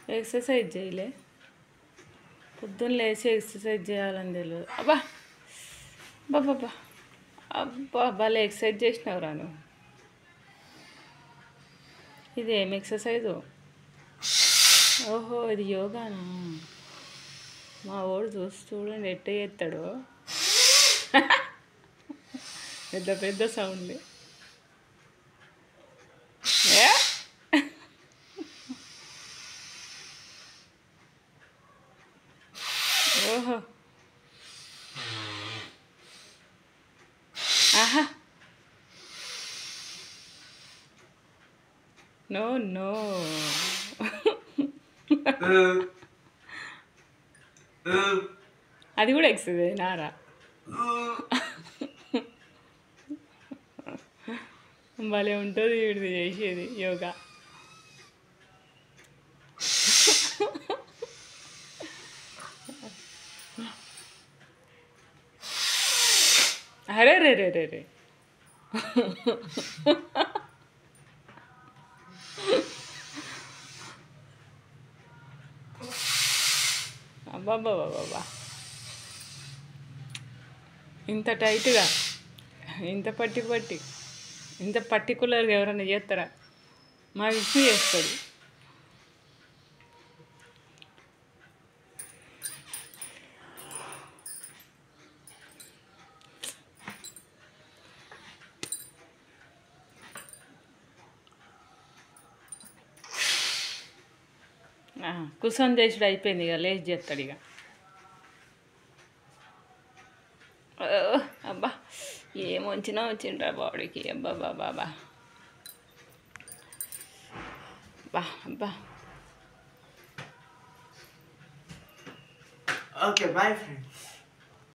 Exercise చేయలే పొద్దున్న లేచి ఎక్సర్సైజ్ చేయాలని తెలియదు అబ్బా బాబా అబ్బా భలే ఎక్సర్సైజ్ చేసినావురా నువ్వు ఇది ఏం ఎక్సర్సైజు ఓహో ఇది యోగానా మా వాడు చూసి చూడండి ఎట్ట చేస్తాడు పెద్ద పెద్ద సౌండ్ ఏ ఓహో ఆహా నో నో అది కూడా ఎక్సర్సైజ్ నారా భలే ఉంటుంది వీడిది చేసేది యోగా అరే రే రే రే రే అబ్బాబ్బాబ్బాబ్బా ఇంత టైట్గా ఇంత పట్టి పట్టి ఇంత పర్టికులర్గా ఎవరైనా చేస్తారా మా విష్ణు చేస్తాడు ఆ, కూర్చొని చేసుడు అయిపోయింది ఇక లేచి చేస్తాడు ఇక ఓ, అబ్బా ఏం వంచినా వచ్చిండ్రా బాడీకి అబ్బా బాబా బా బా అబ్బా Okay, bye friends.